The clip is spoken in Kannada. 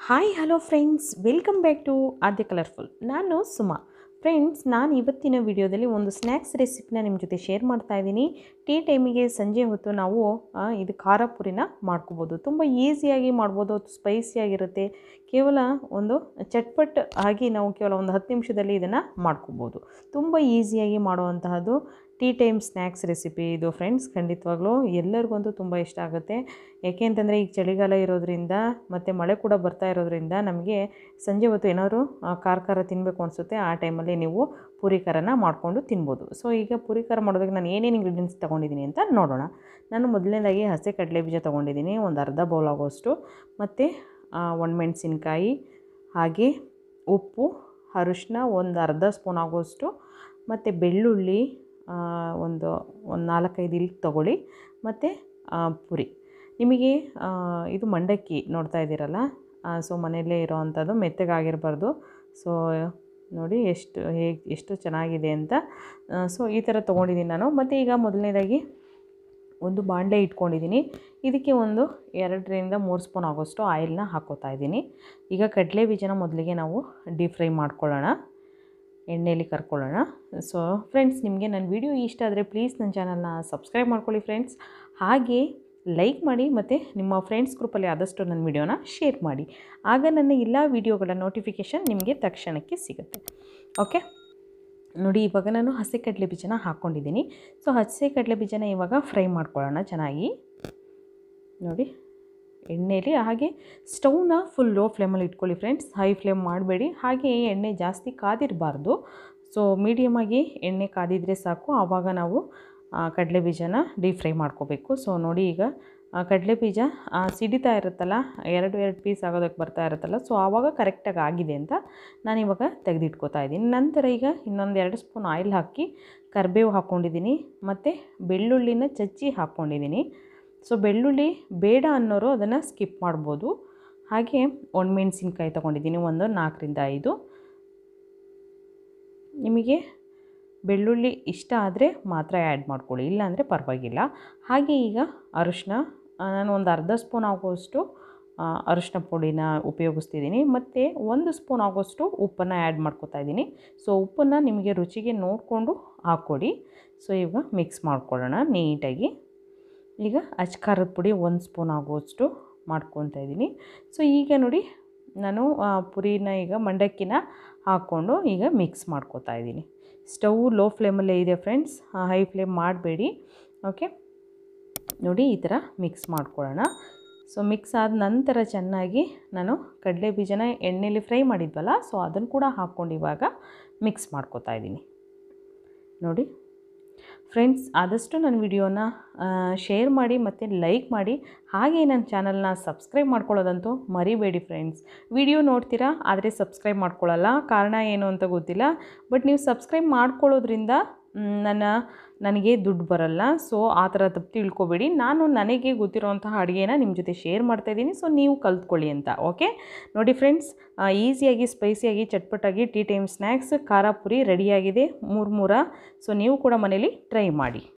hi hello friends welcome back to Aadya colourful ನಾನು ಸುಮಾ ಫ್ರೆಂಡ್ಸ್ ನಾನು ಇವತ್ತಿನ ವಿಡಿಯೋದಲ್ಲಿ ಒಂದು ಸ್ನ್ಯಾಕ್ಸ್ ರೆಸಿಪಿನ ನಿಮ್ಮ ಜೊತೆ ಶೇರ್ ಮಾಡ್ತಾ ಇದ್ದೀನಿ ಟೀ ಟೈಮಿಗೆ ಸಂಜೆ ಹೊತ್ತು ನಾವು ಆ, ಇದು ಖಾರ ಪುರಿನ ಮಾಡ್ಕೋಬೋದು ತುಂಬ ಈಸಿಯಾಗಿ ಮಾಡ್ಬೋದು ಸ್ಪೈಸಿಯಾಗಿರುತ್ತೆ ಕೇವಲ ಒಂದು ಚಟ್ಪಟ್ ಆಗಿ ನಾವು ಕೇವಲ ಒಂದು ಹತ್ತು ನಿಮಿಷದಲ್ಲಿ ಇದನ್ನು ಮಾಡ್ಕೋಬೋದು ತುಂಬ ಈಸಿಯಾಗಿ ಮಾಡುವಂತಹದ್ದು ಟೀ ಟೈಮ್ ಸ್ನ್ಯಾಕ್ಸ್ ರೆಸಿಪಿ ಇದು ಫ್ರೆಂಡ್ಸ್ ಖಂಡಿತವಾಗ್ಲೂ ಎಲ್ಲರಿಗಂತೂ ತುಂಬ ಇಷ್ಟ ಆಗುತ್ತೆ ಯಾಕೆ ಅಂತಂದರೆ ಈಗ ಚಳಿಗಾಲ ಇರೋದ್ರಿಂದ ಮತ್ತು ಮಳೆ ಕೂಡ ಬರ್ತಾ ಇರೋದ್ರಿಂದ ನಮಗೆ ಸಂಜೆ ಹೊತ್ತು ಏನಾದರೂ ಆ, ಖಾರ ಖಾರ ತಿನ್ನಬೇಕು ಅನಿಸುತ್ತೆ ಆ ಟೈಮಲ್ಲಿ ನೀವು ಪೂರಿ ಖಾರನ ಮಾಡಿಕೊಂಡು ತಿನ್ಬೋದು ಸೊ ಈಗ ಪೂರಿ ಖಾರ ಮಾಡೋದಕ್ಕೆ ನಾನು ಏನೇನು ಇಂಗ್ರೀಡಿಯೆಂಟ್ಸ್ ತೊಗೊಂಡಿದ್ದೀನಿ ಅಂತ ನೋಡೋಣ ನಾನು ಮೊದಲನೇದಾಗಿ ಹಸಿ ಕಡಲೆ ಬೀಜ ತೊಗೊಂಡಿದ್ದೀನಿ ಒಂದು ಅರ್ಧ ಬೌಲ್ ಆಗೋಷ್ಟು ಮತ್ತು ಒಣಮೆಣಸಿನ್ಕಾಯಿ ಹಾಗೆ ಉಪ್ಪು ಅರಿಶಿನ ಒಂದು ಅರ್ಧ ಸ್ಪೂನ್ ಆಗೋಷ್ಟು ಮತ್ತು ಬೆಳ್ಳುಳ್ಳಿ ಆ, ಒಂದು ಒಂದು ನಾಲ್ಕೈದು ಇಲ್ಲಿ ತೊಗೊಳ್ಳಿ ಮತ್ತು ಪುರಿ ನಿಮಗೆ ಆ, ಇದು ಮಂಡಕ್ಕಿ ನೋಡ್ತಾ ಇದ್ದೀರಲ್ಲ ಸೊ ಮನೆಯಲ್ಲೇ ಇರೋವಂಥದ್ದು ಮೆತ್ತಗಾಗಿರಬಾರ್ದು ಸೊ ನೋಡಿ ಎಷ್ಟು ಹೇಗೆ ಎಷ್ಟು ಚೆನ್ನಾಗಿದೆ ಅಂತ ಸೊ ಈ ಥರ ತೊಗೊಂಡಿದ್ದೀನಿ ನಾನು ಮತ್ತು ಈಗ ಮೊದಲನೇದಾಗಿ ಒಂದು ಬಾಣಲೆ ಇಟ್ಕೊಂಡಿದ್ದೀನಿ ಇದಕ್ಕೆ ಒಂದು ಎರಡರಿಂದ ಮೂರು ಸ್ಪೂನ್ ಆಗೋಷ್ಟು ಆಯಿಲ್ನ ಹಾಕೋತಾ ಇದ್ದೀನಿ ಈಗ ಕಡಲೆ ಬೀಜನ ಮೊದಲಿಗೆ ನಾವು ಡೀಪ್ ಫ್ರೈ ಮಾಡ್ಕೊಳ್ಳೋಣ ಎಣ್ಣೆಯಲ್ಲಿ ಕರ್ಕೊಳ್ಳೋಣ ಸೊ ಫ್ರೆಂಡ್ಸ್ ನಿಮಗೆ ನನ್ನ ವಿಡಿಯೋ ಇಷ್ಟ ಆದರೆ ಪ್ಲೀಸ್ ನನ್ನ ಚಾನಲ್ನ ಸಬ್ಸ್ಕ್ರೈಬ್ ಮಾಡ್ಕೊಳ್ಳಿ ಫ್ರೆಂಡ್ಸ್ ಹಾಗೆ ಲೈಕ್ ಮಾಡಿ ಮತ್ತು ನಿಮ್ಮ ಫ್ರೆಂಡ್ಸ್ ಗ್ರೂಪಲ್ಲಿ ಆದಷ್ಟು ನನ್ನ ವಿಡಿಯೋನ ಶೇರ್ ಮಾಡಿ ಆಗ ನನ್ನ ಎಲ್ಲ ವಿಡಿಯೋಗಳ ನೋಟಿಫಿಕೇಷನ್ ನಿಮಗೆ ತಕ್ಷಣಕ್ಕೆ ಸಿಗುತ್ತೆ ಓಕೆ ನೋಡಿ ಇವಾಗ ನಾನು ಹಸಿ ಕಡಲೆ ಬೀಜನ ಹಾಕ್ಕೊಂಡಿದ್ದೀನಿ ಸೊ ಹಸಿ ಕಡಲೆ ಬೀಜನ ಇವಾಗ ಫ್ರೈ ಮಾಡ್ಕೊಳ್ಳೋಣ ಚೆನ್ನಾಗಿ ನೋಡಿ ಎಣ್ಣೆಲಿ ಹಾಗೆ ಸ್ಟವ್ನ ಫುಲ್ ಲೋ ಫ್ಲೇಮಲ್ಲಿ ಇಟ್ಕೊಳ್ಳಿ ಫ್ರೆಂಡ್ಸ್ ಹೈ ಫ್ಲೇಮ್ ಮಾಡಬೇಡಿ ಹಾಗೆ ಎಣ್ಣೆ ಜಾಸ್ತಿ ಕಾದಿರಬಾರ್ದು ಸೊ ಮೀಡಿಯಮಾಗಿ ಎಣ್ಣೆ ಕಾದಿದ್ರೆ ಸಾಕು ಆವಾಗ ನಾವು ಕಡಲೆ ಬೀಜನ ಡೀಪ್ ಫ್ರೈ ಮಾಡ್ಕೋಬೇಕು ಸೊ ನೋಡಿ ಈಗ ಕಡಲೆ ಬೀಜ ಆ, ಸಿಡಿತಾ ಇರುತ್ತಲ್ಲ ಎರಡು ಎರಡು ಪೀಸ್ ಆಗೋದಕ್ಕೆ ಬರ್ತಾ ಇರುತ್ತಲ್ಲ ಸೊ ಆವಾಗ ಕರೆಕ್ಟಾಗಿ ಆಗಿದೆ ಅಂತ ನಾನು ಇವಾಗ ತೆಗೆದಿಟ್ಕೋತಾ ಇದ್ದೀನಿ ನಂತರ ಈಗ ಇನ್ನೊಂದು ಎರಡು ಸ್ಪೂನ್ ಆಯಿಲ್ ಹಾಕಿ ಕರಿಬೇವು ಹಾಕ್ಕೊಂಡಿದ್ದೀನಿ ಮತ್ತು ಬೆಳ್ಳುಳ್ಳಿನ ಚಚ್ಚಿ ಹಾಕ್ಕೊಂಡಿದ್ದೀನಿ ಸೊ ಬೆಳ್ಳುಳ್ಳಿ ಬೇಡ ಅನ್ನೋರು ಅದನ್ನು ಸ್ಕಿಪ್ ಮಾಡ್ಬೋದು ಹಾಗೆ ಒಣಮೆಣ್ಸಿನ್ಕಾಯಿ ತೊಗೊಂಡಿದ್ದೀನಿ ಒಂದು ನಾಲ್ಕರಿಂದ ಐದು ನಿಮಗೆ ಬೆಳ್ಳುಳ್ಳಿ ಇಷ್ಟ ಆದರೆ ಮಾತ್ರ ಆ್ಯಡ್ ಮಾಡ್ಕೊಳ್ಳಿ ಇಲ್ಲಾಂದರೆ ಪರವಾಗಿಲ್ಲ ಹಾಗೆ ಈಗ ಅರಿಶಿನ ಆ, ನಾನು ಒಂದು ಅರ್ಧ ಸ್ಪೂನ್ ಆಗೋಷ್ಟು ಆ, ಅರಿಶಿನ ಪುಡಿನ ಉಪಯೋಗಿಸ್ತಿದ್ದೀನಿ ಮತ್ತು ಒಂದು ಸ್ಪೂನ್ ಆಗೋಷ್ಟು ಉಪ್ಪನ್ನು ಆ್ಯಡ್ ಮಾಡ್ಕೊತಾ ಇದ್ದೀನಿ ಸೊ ಉಪ್ಪನ್ನು ನಿಮಗೆ ರುಚಿಗೆ ನೋಡಿಕೊಂಡು ಹಾಕ್ಕೊಡಿ ಸೊ ಈಗ ಮಿಕ್ಸ್ ಮಾಡ್ಕೊಳ್ಳೋಣ ನೀಟಾಗಿ ಈಗ ಅಚ್ಕಾರದ ಪುಡಿ ಒಂದು ಸ್ಪೂನ್ ಆಗುವಷ್ಟು ಮಾಡ್ಕೊತಾ ಇದ್ದೀನಿ ಸೊ ಈಗ ನೋಡಿ ನಾನು ಆ, ಪುರಿನ ಈಗ ಮಂಡಕ್ಕಿನ ಹಾಕ್ಕೊಂಡು ಈಗ ಮಿಕ್ಸ್ ಮಾಡ್ಕೊತಾ ಇದ್ದೀನಿ ಸ್ಟವ್ ಲೋ ಫ್ಲೇಮಲ್ಲೇ ಇದೆ ಫ್ರೆಂಡ್ಸ್ ಹೈ ಫ್ಲೇಮ್ ಮಾಡಬೇಡಿ ಓಕೆ ನೋಡಿ ಈ ಥರ ಮಿಕ್ಸ್ ಮಾಡ್ಕೊಳ್ಳೋಣ ಸೊ ಮಿಕ್ಸ್ ಆದ ನಂತರ ಚೆನ್ನಾಗಿ ನಾನು ಕಡಲೆ ಬೀಜನ ಎಣ್ಣೆಲಿ ಫ್ರೈ ಮಾಡಿದ್ವಲ್ಲ ಸೊ ಅದನ್ನು ಕೂಡ ಹಾಕ್ಕೊಂಡು ಇವಾಗ ಮಿಕ್ಸ್ ಮಾಡ್ಕೊತಾ ಇದ್ದೀನಿ ನೋಡಿ ಫ್ರೆಂಡ್ಸ್ ಆದಷ್ಟು ನನ್ನ ವಿಡಿಯೋನ ಶೇರ್ ಮಾಡಿ ಮತ್ತು ಲೈಕ್ ಮಾಡಿ ಹಾಗೆ ನನ್ನ ಚಾನಲ್ನ ಸಬ್ಸ್ಕ್ರೈಬ್ ಮಾಡ್ಕೊಳ್ಳೋದಂತೂ ಮರಿಬೇಡಿ ಫ್ರೆಂಡ್ಸ್ ವಿಡಿಯೋ ನೋಡ್ತೀರಾ ಆದರೆ ಸಬ್ಸ್ಕ್ರೈಬ್ ಮಾಡ್ಕೊಳ್ಳಲ್ಲ ಕಾರಣ ಏನು ಅಂತ ಗೊತ್ತಿಲ್ಲ ಬಟ್ ನೀವು ಸಬ್ಸ್ಕ್ರೈಬ್ ಮಾಡ್ಕೊಳ್ಳೋದ್ರಿಂದ ಮ್, ನನ್ನ ನನಗೆ ದುಡ್ಡು ಬರಲ್ಲ ಸೊ ಆ ಥರ ತಪ್ಪು ತಿಳ್ಕೊಬೇಡಿ ನಾನು ನನಗೆ ಗೊತ್ತಿರೋಂತಹ ಅಡುಗೆನ ನಿಮ್ಮ ಜೊತೆ ಶೇರ್ ಮಾಡ್ತಾಯಿದ್ದೀನಿ ಸೊ ನೀವು ಕಲ್ತ್ಕೊಳ್ಳಿ ಅಂತ ಓಕೆ ನೋಡಿ ಫ್ರೆಂಡ್ಸ್ ಈಸಿಯಾಗಿ ಸ್ಪೈಸಿಯಾಗಿ ಚಟ್ಪಟಾಗಿ ಟೀ ಟೈಮ್ ಸ್ನ್ಯಾಕ್ಸ್ ಖಾರ ಪುರಿ ರೆಡಿಯಾಗಿದೆ ಮೂರು ಮೂರ ಸೊ ನೀವು ಕೂಡ ಮನೇಲಿ ಟ್ರೈ ಮಾಡಿ